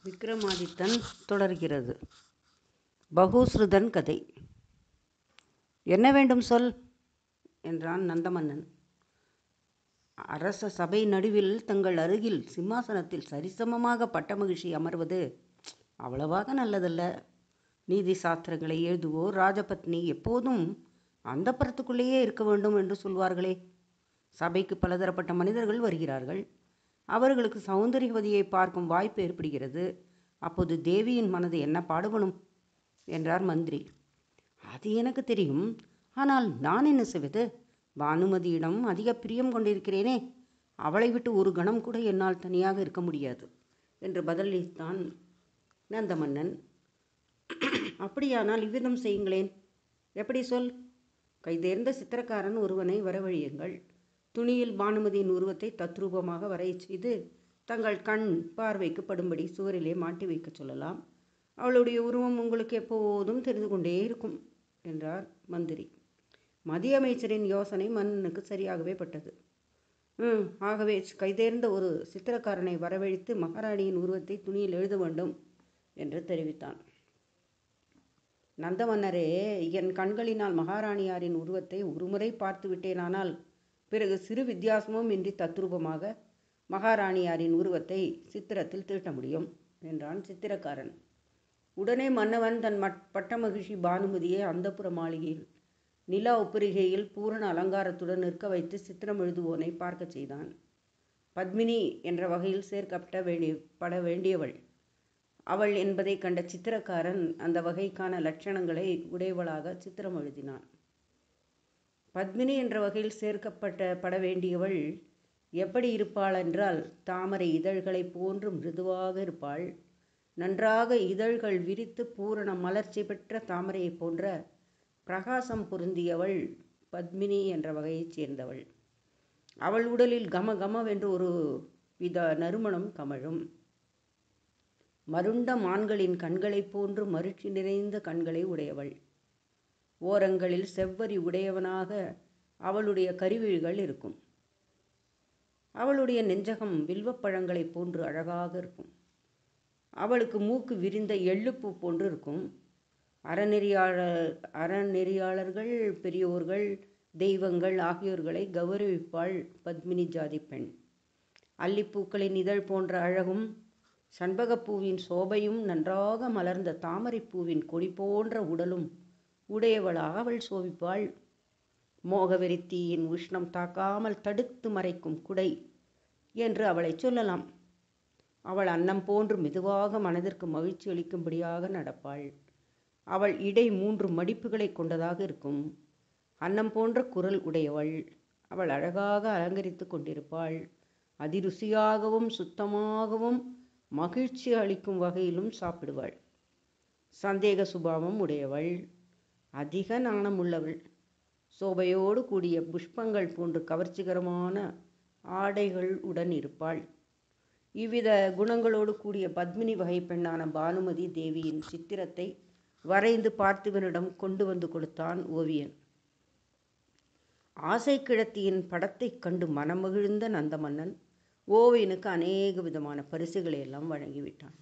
விக்ரமாதித்தன் தொடர்கிறது பகூஸ்ருதன் கதை என்ன வேண்டும் சொல் என்றான் நந்தமன்னன் அரச சபை நடுவில் தங்கள் அருகில் சிம்மாசனத்தில் சரிசமமாக பட்டமகிழ்ச்சி அமர்வது அவ்வளவாக நல்லதல்ல நீதி சாஸ்திரங்களை எழுதுவோர் ராஜபத்னி எப்போதும் அந்த பரத்துக்குள்ளேயே இருக்க வேண்டும் என்று சொல்வார்களே சபைக்கு பலதரப்பட்ட மனிதர்கள் வருகிறார்கள் அவர்களுக்கு சௌந்தரியவதியை பார்க்கும் வாய்ப்பு ஏற்படுகிறது அப்போது தேவியின் மனது என்ன பாடுபடும் என்றார் மந்திரி அது எனக்கு தெரியும் ஆனால் நான் என்ன செய்வது பானுமதியிடம் அதிக பிரியம் கொண்டிருக்கிறேனே அவளை விட்டு ஒரு கணம் கூட என்னால் தனியாக இருக்க முடியாது என்று பதிலளித்தான் நந்தமன்னன் அப்படியானால் இவ்விதம் செய்யுங்களேன் எப்படி சொல் கைதேர்ந்த சித்திரக்காரன் ஒருவனை வரவழியுங்கள் துணியில் பானுமதியின் உருவத்தை தத்ரூபமாக வரையச் செய்து தங்கள் கண் பார்வைக்கு படும்படி சுவரிலே மாட்டி வைக்கச் சொல்லலாம் அவளுடைய உருவம் உங்களுக்கு எப்போதும் தெரிந்து கொண்டே இருக்கும் என்றார் மந்திரி மத்திய அமைச்சரின் யோசனை மன்னனுக்கு சரியாகவே பட்டது ம் ஆகவே கைதேர்ந்த ஒரு சித்திரக்காரனை வரவழைத்து மகாராணியின் உருவத்தை துணியில் எழுத வேண்டும் என்று தெரிவித்தான் நந்தமன்னரே என் கண்களினால் மகாராணியாரின் உருவத்தை ஒருமுறை பார்த்து விட்டேனானால் பிறகு சிறு வித்தியாசமும் இன்றி தத்ரூபமாக மகாராணியாரின் உருவத்தை சித்திரத்தில் தீட்ட முடியும் என்றான் சித்திரக்காரன் உடனே மன்னவன் தன் மட் பட்டமகிழ்ச்சி பானுமதியை அந்தப்புற மாளிகையில் நிலா ஒப்புரிகையில் பூரண அலங்காரத்துடன் நிற்க வைத்து சித்திரம் எழுதுவோனை பார்க்கச் செய்தான் பத்மினி என்ற வகையில் சேர்க்கப்பட்ட வேண்டிய பட வேண்டியவள் அவள் என்பதை கண்ட சித்திரக்காரன் அந்த வகைக்கான லட்சணங்களை உடையவளாக சித்திரம் எழுதினான் பத்மினி என்ற வகையில் சேர்க்கப்பட்ட பட வேண்டியவள் எப்படி இருப்பாள் என்றால் தாமரை இதழ்களைப் போன்று மிருதுவாக இருப்பாள் நன்றாக இதழ்கள் விரித்து பூரண மலர்ச்சி பெற்ற தாமரையைப் போன்ற பிரகாசம் பொருந்தியவள் பத்மினி என்ற வகையைச் சேர்ந்தவள் அவள் உடலில் கம கமவென்று ஒரு வித நறுமணம் கமழும் மருண்ட மான்களின் கண்களைப் போன்று மருட்சி நிறைந்த கண்களை உடையவள் ஓரங்களில் செவ்வரி உடையவனாக அவளுடைய கருவிழிகள் இருக்கும் அவளுடைய நெஞ்சகம் வில்வப்பழங்களைப் போன்று அழகாக இருக்கும் அவளுக்கு மூக்கு விரிந்த எள்ளுப்பூ போன்று இருக்கும் அறநெறியாளர் அறநெறியாளர்கள் பெரியோர்கள் தெய்வங்கள் ஆகியோர்களை கௌரவிப்பாள் பத்மினி ஜாதி பெண் அல்லிப்பூக்களின் இதழ் போன்ற அழகும் சண்பகப்பூவின் சோபையும் நன்றாக மலர்ந்த தாமரைப்பூவின் கொடி போன்ற உடலும் உடையவளாக அவள் சோபிப்பாள் மோகவெறித்தீயின் உஷ்ணம் தாக்காமல் தடுத்து மறைக்கும் குடை என்று அவளை சொல்லலாம் அவள் அன்னம் போன்று மெதுவாக மனதிற்கு மகிழ்ச்சி அளிக்கும்படியாக நடப்பாள் அவள் இடை மூன்று மடிப்புகளை கொண்டதாக இருக்கும் அன்னம் போன்ற குரல் உடையவள் அவள் அழகாக அலங்கரித்து கொண்டிருப்பாள் அதிருசியாகவும் சுத்தமாகவும் மகிழ்ச்சி அளிக்கும் வகையிலும் சாப்பிடுவாள் சந்தேக சுபாவம் உடையவள் அதிக நாணம் உள்ளவள் சோபையோடு கூடிய புஷ்பங்கள் போன்று கவர்ச்சிகரமான ஆடைகள் உடன் இருப்பாள் இவ்வித குணங்களோடு கூடிய பத்மினி வகை பெண்ணான பானுமதி தேவியின் சித்திரத்தை வரைந்து பார்த்திவனிடம் கொண்டு வந்து கொடுத்தான் ஓவியன் ஆசை கிழத்தியின் படத்தைக் கண்டு மனமகிழ்ந்த நந்தமன்னன் ஓவியனுக்கு அநேக விதமான பரிசுகளை எல்லாம் வழங்கிவிட்டான்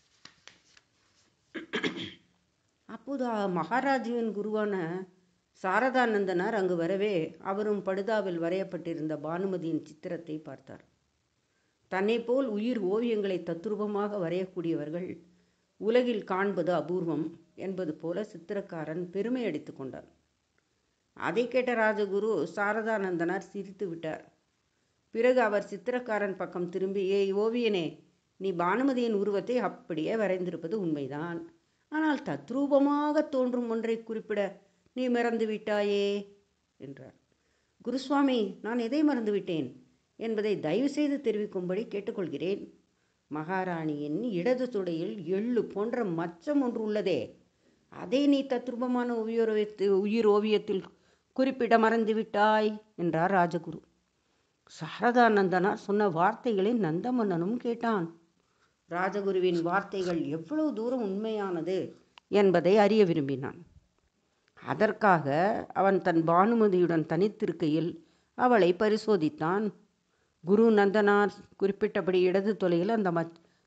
அப்போது மகாராஜுவின் குருவான சாரதானந்தனார் அங்கு வரவே அவரும் படுதாவில் வரையப்பட்டிருந்த பானுமதியின் சித்திரத்தை பார்த்தார் தன்னை போல் உயிர் ஓவியங்களை தத்ரூபமாக வரையக்கூடியவர்கள் உலகில் காண்பது அபூர்வம் என்பது போல சித்திரக்காரன் பெருமை அடித்து கொண்டார் அதை கேட்ட ராஜகுரு சாரதானந்தனார் சிரித்து விட்டார் பிறகு அவர் சித்திரக்காரன் பக்கம் திரும்பி ஏய் ஓவியனே நீ பானுமதியின் உருவத்தை அப்படியே வரைந்திருப்பது உண்மைதான் ஆனால் தத்ரூபமாக தோன்றும் ஒன்றை குறிப்பிட நீ மறந்து விட்டாயே என்றார் குருசுவாமி நான் எதை மறந்துவிட்டேன் என்பதை தயவு செய்து தெரிவிக்கும்படி கேட்டுக்கொள்கிறேன் மகாராணியின் இடது துடையில் எள்ளு போன்ற மச்சம் ஒன்று உள்ளதே அதை நீ தத்ரூபமான உயிரோவியத்தில் உயிர் ஓவியத்தில் குறிப்பிட மறந்துவிட்டாய் என்றார் ராஜகுரு சாரதானந்தனார் சொன்ன வார்த்தைகளை நந்தமன்னனும் கேட்டான் ராஜகுருவின் வார்த்தைகள் எவ்வளவு தூரம் உண்மையானது என்பதை அறிய விரும்பினான் அதற்காக அவன் தன் பானுமதியுடன் தனித்திருக்கையில் அவளை பரிசோதித்தான் குரு நந்தனார் குறிப்பிட்டபடி இடது தொலையில் அந்த மச்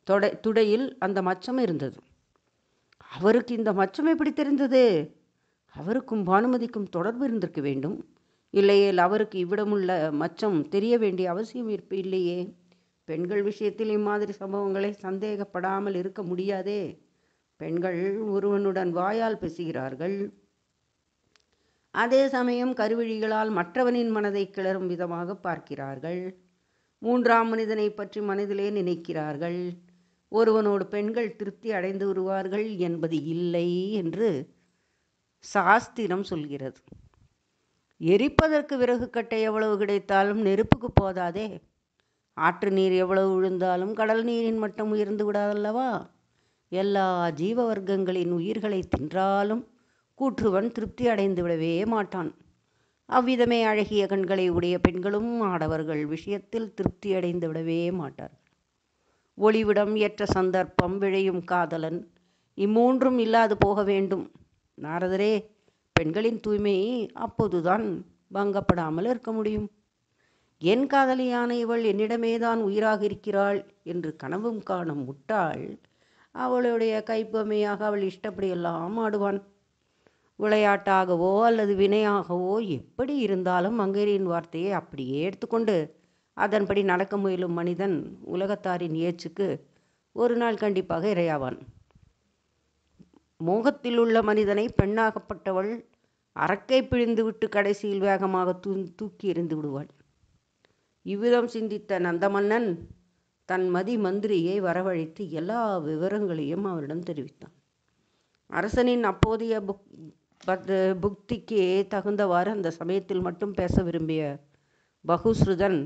தொடை துடையில் அந்த மச்சம் இருந்தது அவருக்கு இந்த மச்சம் எப்படி தெரிந்தது அவருக்கும் பானுமதிக்கும் தொடர்பு இருந்திருக்க வேண்டும் இல்லையேல் அவருக்கு இவ்விடமுள்ள மச்சம் தெரிய வேண்டிய அவசியம் இருப்பு இல்லையே பெண்கள் விஷயத்தில் இம்மாதிரி சம்பவங்களை சந்தேகப்படாமல் இருக்க முடியாதே பெண்கள் ஒருவனுடன் வாயால் பேசுகிறார்கள் அதே சமயம் கருவிழிகளால் மற்றவனின் மனதை கிளறும் விதமாக பார்க்கிறார்கள் மூன்றாம் மனிதனை பற்றி மனதிலே நினைக்கிறார்கள் ஒருவனோடு பெண்கள் திருப்தி அடைந்து வருவார்கள் என்பது இல்லை என்று சாஸ்திரம் சொல்கிறது எரிப்பதற்கு விறகு கட்டை எவ்வளவு கிடைத்தாலும் நெருப்புக்கு போதாதே ஆற்று நீர் எவ்வளவு விழுந்தாலும் கடல் நீரின் மட்டம் உயர்ந்து விடாதல்லவா எல்லா ஜீவ வர்க்கங்களின் உயிர்களை தின்றாலும் கூற்றுவன் திருப்தி அடைந்து விடவே மாட்டான் அவ்விதமே அழகிய கண்களை உடைய பெண்களும் ஆடவர்கள் விஷயத்தில் திருப்தி அடைந்து விடவே மாட்டார்கள் ஒளிவிடம் ஏற்ற சந்தர்ப்பம் விழையும் காதலன் இம்மூன்றும் இல்லாது போக வேண்டும் நாரதரே பெண்களின் தூய்மை அப்போதுதான் பங்கப்படாமல் இருக்க முடியும் என் காதலியான இவள் என்னிடமேதான் உயிராக இருக்கிறாள் என்று கனவும் காணும் முட்டாள் அவளுடைய கைப்பமையாக அவள் இஷ்டப்படியெல்லாம் ஆடுவான் விளையாட்டாகவோ அல்லது வினையாகவோ எப்படி இருந்தாலும் மங்கையரின் வார்த்தையை அப்படியே எடுத்துக்கொண்டு அதன்படி நடக்க முயலும் மனிதன் உலகத்தாரின் ஏச்சுக்கு ஒரு நாள் கண்டிப்பாக இரையாவான் மோகத்தில் உள்ள மனிதனை பெண்ணாகப்பட்டவள் அரக்கை பிழிந்துவிட்டு கடைசியில் வேகமாக தூ தூக்கி எறிந்து விடுவாள் இவ்விதம் சிந்தித்த நந்தமன்னன் தன் மதி மந்திரியை வரவழைத்து எல்லா விவரங்களையும் அவரிடம் தெரிவித்தான் அரசனின் அப்போதைய புக் பத் புக்திக்கு தகுந்தவாறு அந்த சமயத்தில் மட்டும் பேச விரும்பிய பகுஸ்ருதன்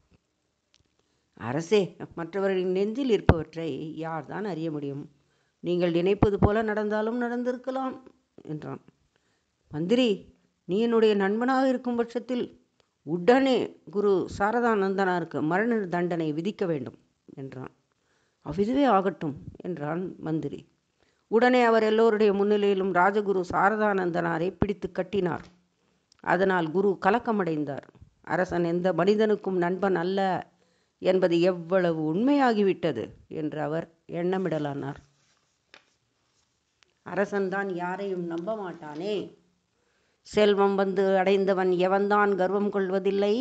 அரசே மற்றவர்களின் நெஞ்சில் இருப்பவற்றை யார்தான் அறிய முடியும் நீங்கள் நினைப்பது போல நடந்தாலும் நடந்திருக்கலாம் என்றான் மந்திரி நீ என்னுடைய நண்பனாக இருக்கும் பட்சத்தில் உடனே குரு சாரதானந்தனாருக்கு மரண தண்டனை விதிக்க வேண்டும் என்றான் அவ்விதுவே ஆகட்டும் என்றான் மந்திரி உடனே அவர் எல்லோருடைய முன்னிலையிலும் ராஜகுரு சாரதானந்தனாரை பிடித்து கட்டினார் அதனால் குரு கலக்கமடைந்தார் அரசன் எந்த மனிதனுக்கும் நண்பன் அல்ல என்பது எவ்வளவு உண்மையாகிவிட்டது என்று அவர் எண்ணமிடலானார் அரசன்தான் யாரையும் நம்ப மாட்டானே செல்வம் வந்து அடைந்தவன் எவன்தான் கர்வம் கொள்வதில்லை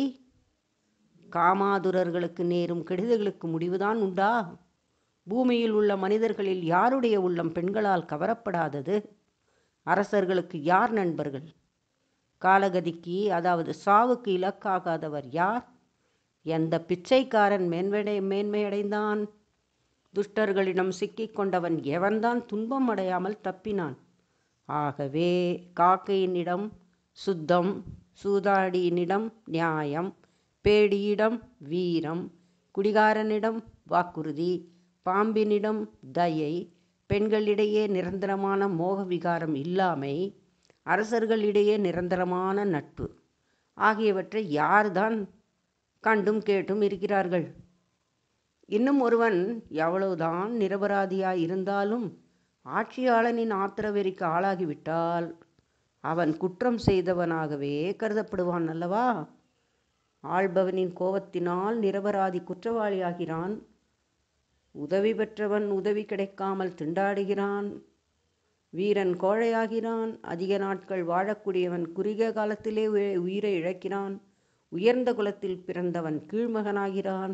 காமாதுரர்களுக்கு நேரும் கெடுதல்களுக்கு முடிவுதான் உண்டா பூமியில் உள்ள மனிதர்களில் யாருடைய உள்ளம் பெண்களால் கவரப்படாதது அரசர்களுக்கு யார் நண்பர்கள் காலகதிக்கு அதாவது சாவுக்கு இலக்காகாதவர் யார் எந்த பிச்சைக்காரன் மேன்மையடை மேன்மையடைந்தான் துஷ்டர்களிடம் சிக்கிக்கொண்டவன் எவன்தான் துன்பம் அடையாமல் தப்பினான் ஆகவே காக்கையினிடம் சுத்தம் சூதாடியினிடம் நியாயம் பேடியிடம் வீரம் குடிகாரனிடம் வாக்குறுதி பாம்பினிடம் தயை பெண்களிடையே நிரந்தரமான மோக விகாரம் இல்லாமை அரசர்களிடையே நிரந்தரமான நட்பு ஆகியவற்றை யார்தான் கண்டும் கேட்டும் இருக்கிறார்கள் இன்னும் ஒருவன் எவ்வளவுதான் நிரபராதியாய் இருந்தாலும் ஆட்சியாளனின் ஆத்திரவெறிக்கு ஆளாகிவிட்டால் அவன் குற்றம் செய்தவனாகவே கருதப்படுவான் அல்லவா ஆள்பவனின் கோபத்தினால் நிரபராதி குற்றவாளியாகிறான் உதவி பெற்றவன் உதவி கிடைக்காமல் திண்டாடுகிறான் வீரன் கோழையாகிறான் அதிக நாட்கள் வாழக்கூடியவன் குறுகிய காலத்திலே உயிரை இழக்கிறான் உயர்ந்த குலத்தில் பிறந்தவன் கீழ்மகனாகிறான்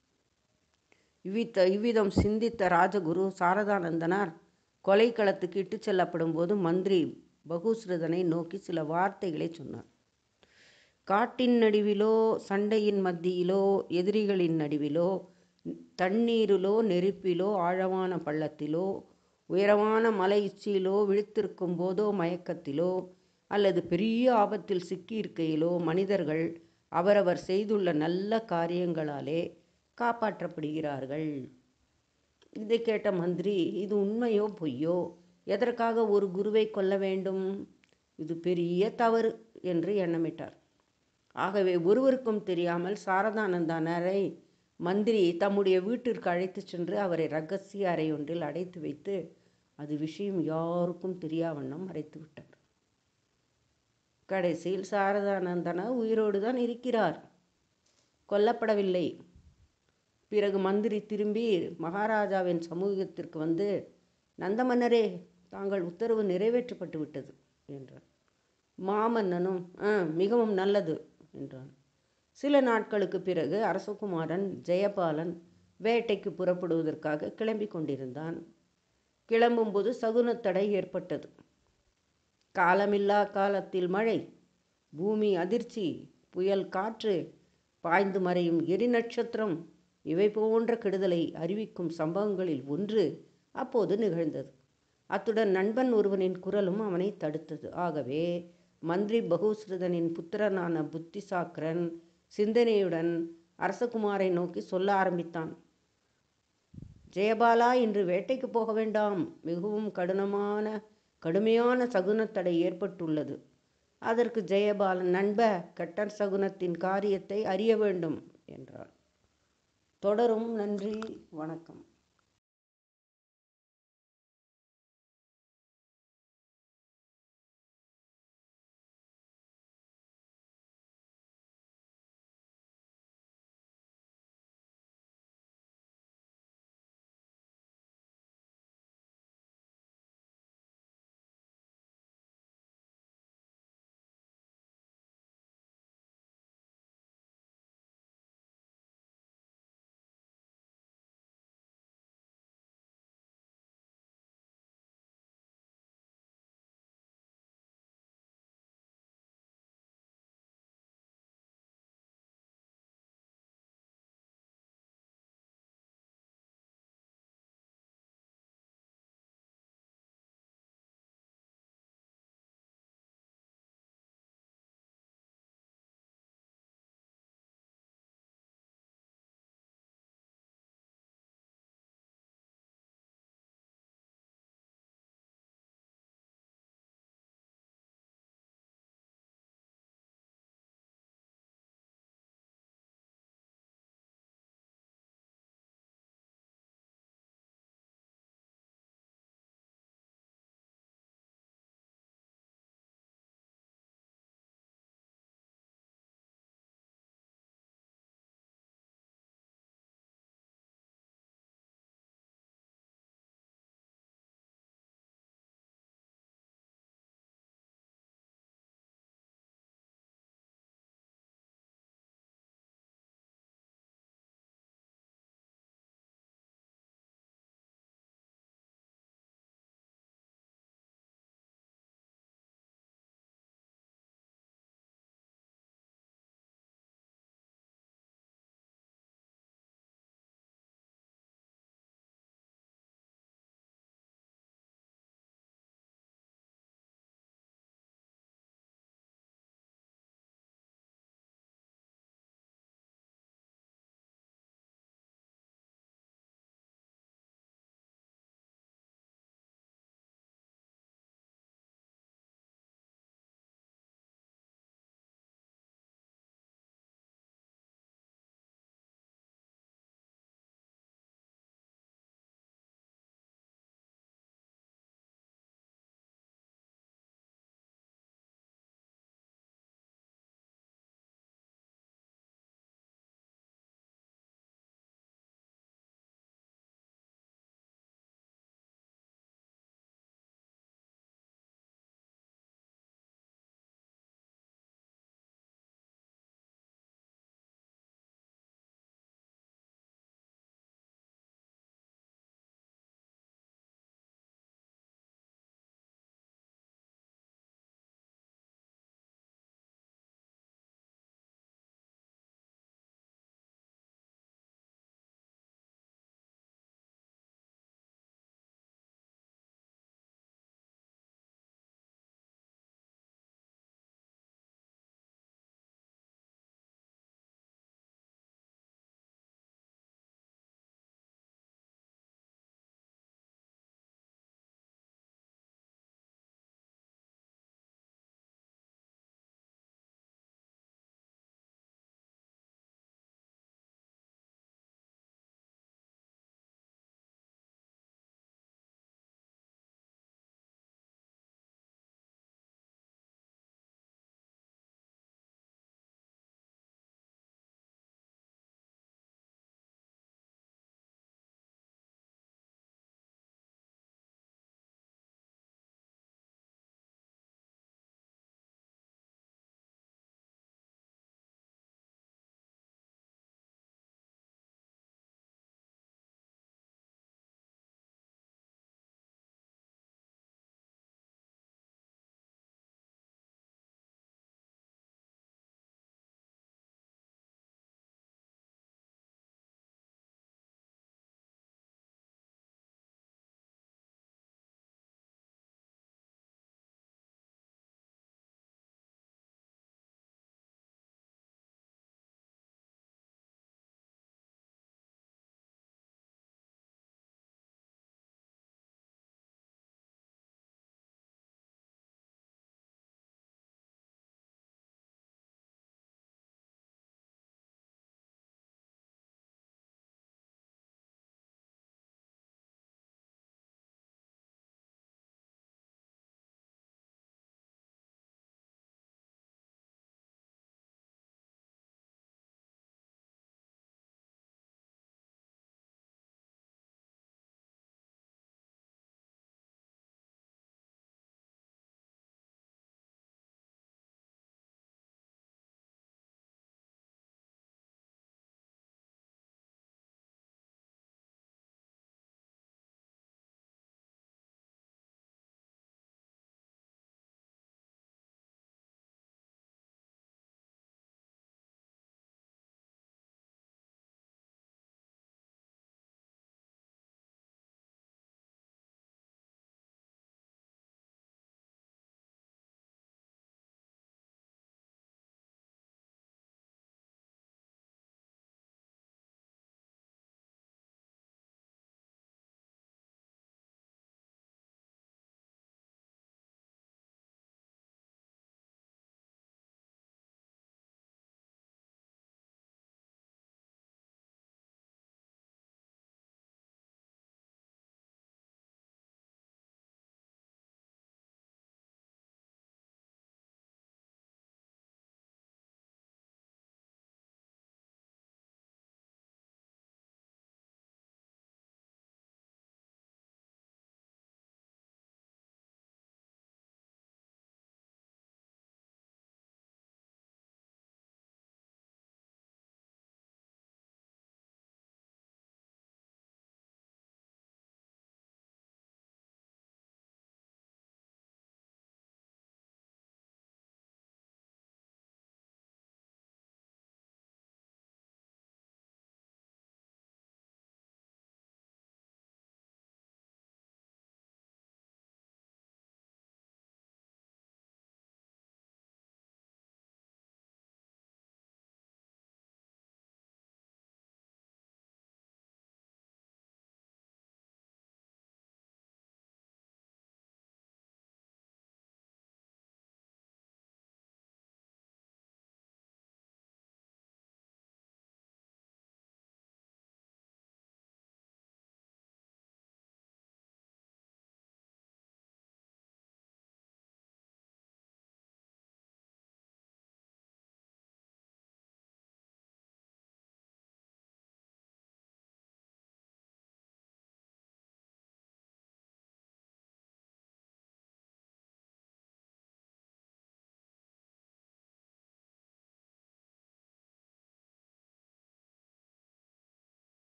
இவ்வித்த இவ்விதம் சிந்தித்த ராஜகுரு சாரதானந்தனார் கொலைக்களத்துக்கு இட்டுச் செல்லப்படும் போது மந்திரி பகுஸ்ருதனை நோக்கி சில வார்த்தைகளை சொன்னார் காட்டின் நடுவிலோ சண்டையின் மத்தியிலோ எதிரிகளின் நடுவிலோ தண்ணீரிலோ நெருப்பிலோ ஆழமான பள்ளத்திலோ உயரமான மலை உச்சியிலோ விழித்திருக்கும் போதோ மயக்கத்திலோ அல்லது பெரிய ஆபத்தில் சிக்கியிருக்கையிலோ மனிதர்கள் அவரவர் செய்துள்ள நல்ல காரியங்களாலே காப்பாற்றப்படுகிறார்கள் இதை கேட்ட மந்திரி இது உண்மையோ பொய்யோ எதற்காக ஒரு குருவை கொல்ல வேண்டும் இது பெரிய தவறு என்று எண்ணமிட்டார் ஆகவே ஒருவருக்கும் தெரியாமல் சாரதானந்தனரை மந்திரி தம்முடைய வீட்டிற்கு அழைத்துச் சென்று அவரை ரகசிய அறை ஒன்றில் அடைத்து வைத்து அது விஷயம் யாருக்கும் தெரியாவண்ணம் மறைத்து விட்டார் கடைசியில் சாரதானந்தனா உயிரோடு தான் இருக்கிறார் கொல்லப்படவில்லை பிறகு மந்திரி திரும்பி மகாராஜாவின் சமூகத்திற்கு வந்து நந்தமன்னரே தாங்கள் உத்தரவு நிறைவேற்றப்பட்டு விட்டது என்றார் மாமன்னனும் ஆ மிகவும் நல்லது என்றான் சில நாட்களுக்கு பிறகு அரசகுமாரன் ஜெயபாலன் வேட்டைக்கு புறப்படுவதற்காக கிளம்பி கொண்டிருந்தான் கிளம்பும்போது சகுனத்தடை ஏற்பட்டது காலமில்லா காலத்தில் மழை பூமி அதிர்ச்சி புயல் காற்று பாய்ந்து மறையும் எரி நட்சத்திரம் இவை போன்ற கெடுதலை அறிவிக்கும் சம்பவங்களில் ஒன்று அப்போது நிகழ்ந்தது அத்துடன் நண்பன் ஒருவனின் குரலும் அவனை தடுத்தது ஆகவே மந்திரி பகுஸ்ருதனின் புத்திரனான புத்திசாக்கரன் சிந்தனையுடன் அரசகுமாரை நோக்கி சொல்ல ஆரம்பித்தான் ஜெயபாலா இன்று வேட்டைக்கு போக வேண்டாம் மிகவும் கடினமான கடுமையான சகுனத்தடை ஏற்பட்டுள்ளது அதற்கு ஜெயபாலன் நண்ப கட்ட சகுனத்தின் காரியத்தை அறிய வேண்டும் என்றார் தொடரும் நன்றி வணக்கம்